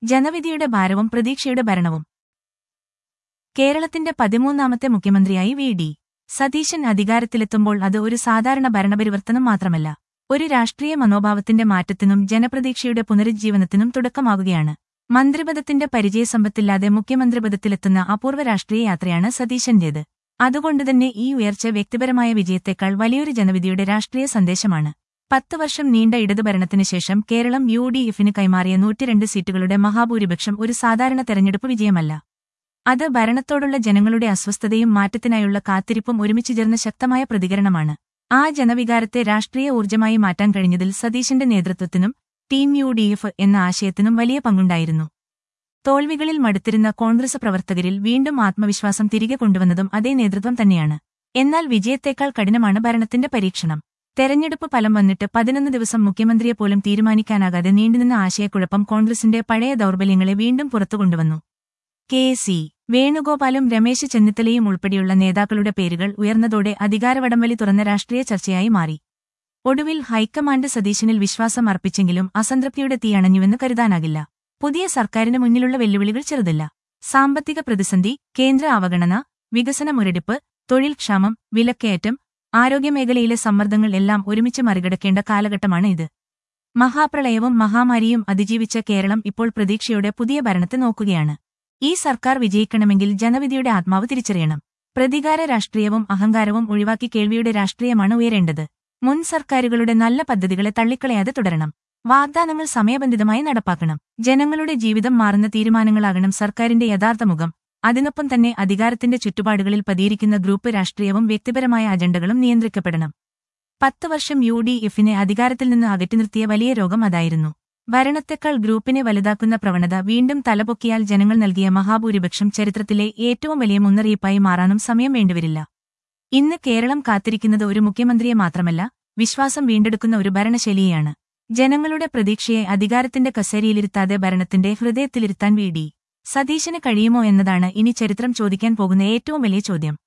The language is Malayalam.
ജനവിധിയുടെ ഭാരവും പ്രതീക്ഷയുടെ ഭരണവും കേരളത്തിന്റെ പതിമൂന്നാമത്തെ മുഖ്യമന്ത്രിയായി വി ഡി സതീശൻ അധികാരത്തിലെത്തുമ്പോൾ അത് ഒരു സാധാരണ ഭരണപരിവർത്തനം മാത്രമല്ല ഒരു രാഷ്ട്രീയ മനോഭാവത്തിന്റെ മാറ്റത്തിനും ജനപ്രതീക്ഷയുടെ പുനരുജ്ജീവനത്തിനും തുടക്കമാകുകയാണ് മന്ത്രിപദത്തിന്റെ പരിചയസമ്പത്തില്ലാതെ മുഖ്യമന്ത്രിപദത്തിലെത്തുന്ന അപൂർവ രാഷ്ട്രീയ യാത്രയാണ് സതീശന്റേത് അതുകൊണ്ടുതന്നെ ഈ ഉയർച്ച വ്യക്തിപരമായ വിജയത്തേക്കാൾ വലിയൊരു ജനവിധിയുടെ രാഷ്ട്രീയ സന്ദേശമാണ് പത്ത് വർഷം നീണ്ട ഇടതുഭരണത്തിന് ശേഷം കേരളം യു ഡി എഫിന് കൈമാറിയ നൂറ്റിരണ്ട് സീറ്റുകളുടെ മഹാഭൂരിപക്ഷം ഒരു സാധാരണ തെരഞ്ഞെടുപ്പ് വിജയമല്ല അത് ഭരണത്തോടുള്ള ജനങ്ങളുടെ അസ്വസ്ഥതയും മാറ്റത്തിനായുള്ള കാത്തിരിപ്പും ഒരുമിച്ച് ചേർന്ന ശക്തമായ പ്രതികരണമാണ് ആ ജനവികാരത്തെ രാഷ്ട്രീയ ഊർജ്ജമായി മാറ്റാൻ കഴിഞ്ഞതിൽ സതീശന്റെ നേതൃത്വത്തിനും ടീം യു ഡി എഫ് എന്ന ആശയത്തിനും വലിയ പങ്കുണ്ടായിരുന്നു തോൽവികളിൽ മടുത്തിരുന്ന കോൺഗ്രസ് പ്രവർത്തകരിൽ വീണ്ടും ആത്മവിശ്വാസം തിരികെ കൊണ്ടുവന്നതും അതേ നേതൃത്വം തന്നെയാണ് എന്നാൽ വിജയത്തേക്കാൾ കഠിനമാണ് ഭരണത്തിന്റെ പരീക്ഷണം തെരഞ്ഞെടുപ്പ് ഫലം വന്നിട്ട് പതിനൊന്ന് ദിവസം മുഖ്യമന്ത്രിയെ പോലും തീരുമാനിക്കാനാകാതെ നീണ്ടുനിന്ന ആശയക്കുഴപ്പം കോൺഗ്രസിന്റെ പഴയ ദൗർബല്യങ്ങളെ വീണ്ടും പുറത്തുകൊണ്ടുവന്നു കെ സി വേണുഗോപാലും രമേശ് ചെന്നിത്തലയും ഉൾപ്പെടെയുള്ള നേതാക്കളുടെ പേരുകൾ ഉയർന്നതോടെ അധികാരവടംവലി തുറന്ന രാഷ്ട്രീയ ചർച്ചയായി മാറി ഒടുവിൽ ഹൈക്കമാൻഡ് സതീശനിൽ വിശ്വാസം അർപ്പിച്ചെങ്കിലും അസംതൃപ്തിയുടെ തീയണഞ്ഞുവെന്ന് കരുതാനാകില്ല പുതിയ സർക്കാരിന് മുന്നിലുള്ള വെല്ലുവിളികൾ ചെറുതല്ല സാമ്പത്തിക പ്രതിസന്ധി കേന്ദ്ര അവഗണന വികസന മുരടിപ്പ് തൊഴിൽ ക്ഷാമം വിലക്കയറ്റം ആരോഗ്യമേഖലയിലെ സമ്മർദ്ദങ്ങൾ എല്ലാം ഒരുമിച്ച് മറികടക്കേണ്ട കാലഘട്ടമാണ് ഇത് മഹാപ്രളയവും മഹാമാരിയും അതിജീവിച്ച കേരളം ഇപ്പോൾ പ്രതീക്ഷയോടെ പുതിയ ഭരണത്തെ നോക്കുകയാണ് ഈ സർക്കാർ വിജയിക്കണമെങ്കിൽ ജനവിധിയുടെ ആത്മാവ് തിരിച്ചറിയണം പ്രതികാര രാഷ്ട്രീയവും അഹങ്കാരവും ഒഴിവാക്കി കേൾവിയുടെ രാഷ്ട്രീയമാണ് ഉയരേണ്ടത് മുൻ സർക്കാരുകളുടെ നല്ല പദ്ധതികളെ തള്ളിക്കളയാതെ തുടരണം വാഗ്ദാനങ്ങൾ സമയബന്ധിതമായി നടപ്പാക്കണം ജനങ്ങളുടെ ജീവിതം മാറുന്ന തീരുമാനങ്ങളാകണം സർക്കാരിന്റെ യഥാർത്ഥ മുഖം അതിനൊപ്പം തന്നെ അധികാരത്തിന്റെ ചുറ്റുപാടുകളിൽ പതിയിരിക്കുന്ന ഗ്രൂപ്പ് രാഷ്ട്രീയവും വ്യക്തിപരമായ അജണ്ടകളും നിയന്ത്രിക്കപ്പെടണം പത്ത് വർഷം യു ഡി എഫിനെ അധികാരത്തിൽ നിന്ന് അകറ്റി നിർത്തിയ വലിയ രോഗം അതായിരുന്നു ഭരണത്തെക്കാൾ ഗ്രൂപ്പിനെ വലുതാക്കുന്ന പ്രവണത വീണ്ടും തലപൊക്കിയാൽ ജനങ്ങൾ നൽകിയ മഹാഭൂരിപക്ഷം ചരിത്രത്തിലെ ഏറ്റവും വലിയ മുന്നറിയിപ്പായി മാറാനും സമയം വേണ്ടിവരില്ല ഇന്ന് കേരളം കാത്തിരിക്കുന്നത് ഒരു മുഖ്യമന്ത്രിയെ മാത്രമല്ല വിശ്വാസം വീണ്ടെടുക്കുന്ന ഒരു ഭരണശൈലിയെയാണ് ജനങ്ങളുടെ പ്രതീക്ഷയെ അധികാരത്തിന്റെ കസേരയിലിരുത്താതെ ഭരണത്തിന്റെ ഹൃദയത്തിലിരുത്താൻ വി ഡി സതീശന് കഴിയുമോ എന്നതാണ് ഇനി ചരിത്രം ചോദിക്കാൻ പോകുന്ന ഏറ്റവും വലിയ ചോദ്യം